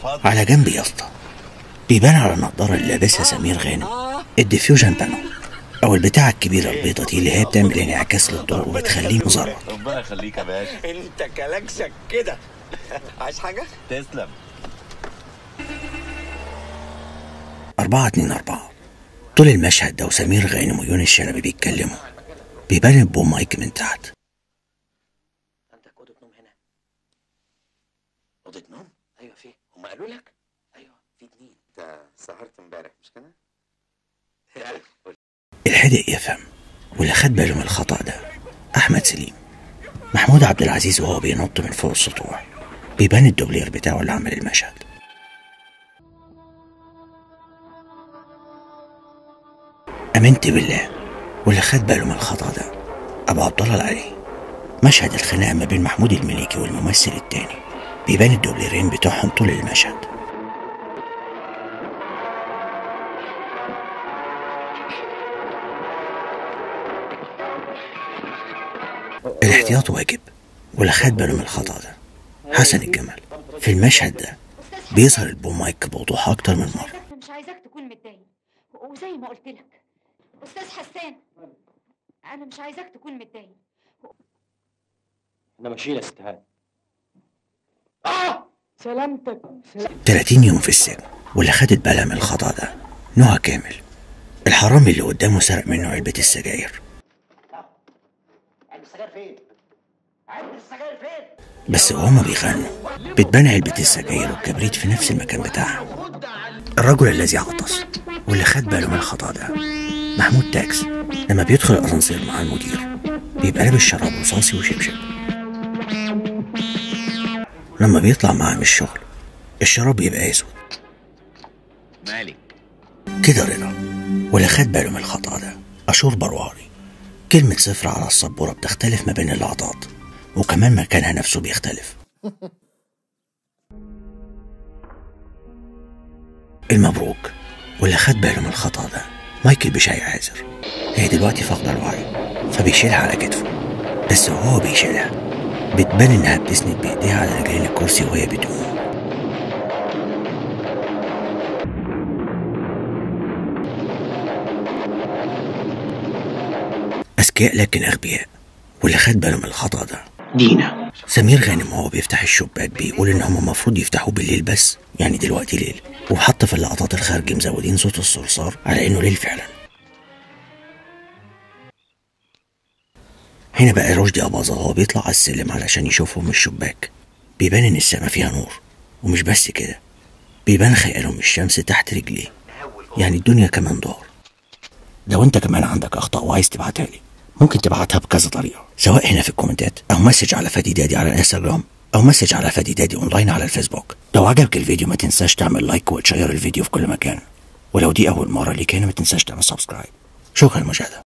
على جنب يا اسطى بيبان على النضارة اللي لابسها سمير غانم الديفيوجن بانو أو البتاعة الكبيرة البيضة دي اللي هي بتعمل انعكاس للضوء وبتخليه مزرط ربنا يخليك يا باشا انت كلاكسك كده عايز حاجه تسلم أربعة اتنين أربعة طول المشهد ده وسمير غانم ويونس شلبي بيتكلموا بيبان البوم مايك من تحت عندك اوضه نوم هنا اوضه نوم ايوه في هم قالوا لك ايوه في اتنين انت سهرت امبارح مش كده الحدق يفهم واللي خد باله من الخطأ ده أحمد سليم محمود عبد العزيز وهو بينط من فوق السطوح بيبان الدوبلير بتاعه اللي عمل المشهد أمنت بالله واللي خد باله من الخطأ ده أبو عبد الله العلي مشهد الخناقة ما بين محمود المليكي والممثل التاني بيبان الدوبليرين بتوعهم طول المشهد الاحتياط واجب واللي خد باله من الخطأ ده حسن الجمل في المشهد ده بيظهر البوم مايك بوضوح أكتر من مرة أنا مش عايزاك تكون متضايق وزي ما قلت لك أستاذ حسان أنا مش عايزاك تكون متضايق احنا ماشيين يا ست هاني 30 يوم في السجن واللي خدت بالها من الخطأ ده نهى كامل الحرامي اللي قدامه سرق منه علبة السجاير السجاير فين عند السجاير فين بس وهما بيغنوا بتبان علبة السجاير والكبريت في نفس المكان بتاعها الرجل الذي عطس واللي خد باله من الخطأ ده محمود تاكس لما بيدخل الأسانسير مع المدير بيبقى لابس شراب رصاصي وشبشب لما بيطلع معاه من الشغل الشراب بيبقى اسود مالك كده رضا واللي خد باله من الخطأ ده أشور برواري كلمة صفر على السبورة بتختلف ما بين اللقطات وكمان مكانها نفسه بيختلف المبروك واللي خد باله من الخطأ ده مايكل بشاي عازر هي دلوقتي فاقدة الوعي فبيشيلها على كتفه بس وهو بيشيلها بتبان إنها بتسند بإيديها على رجلين الكرسي وهي بتقوم أذكياء لكن أغبياء واللي خد باله من الخطأ ده دينا سمير غانم وهو بيفتح الشباك بيقول إن هم المفروض يفتحوه بالليل بس يعني دلوقتي ليل وحط في اللقطات الخارجي مزودين صوت الصرصار على إنه ليل فعلا هنا بقى رشدي أباظة وهو بيطلع على السلم علشان يشوفهم من الشباك بيبان إن السما فيها نور ومش بس كده بيبان خيالهم الشمس تحت رجليه يعني الدنيا كمان دار لو انت كمان عندك اخطاء وعايز تبعتها لي ممكن تبعتها بكذا طريقه سواء هنا في الكومنتات او مسج على فادي دادي على الانستغرام او مسج على فادي دادي اونلاين على الفيسبوك لو عجبك الفيديو ما تنساش تعمل لايك وتشير الفيديو في كل مكان ولو دي اول مره ليك هنا ما تنساش تعمل سبسكرايب شكرا للمشاهده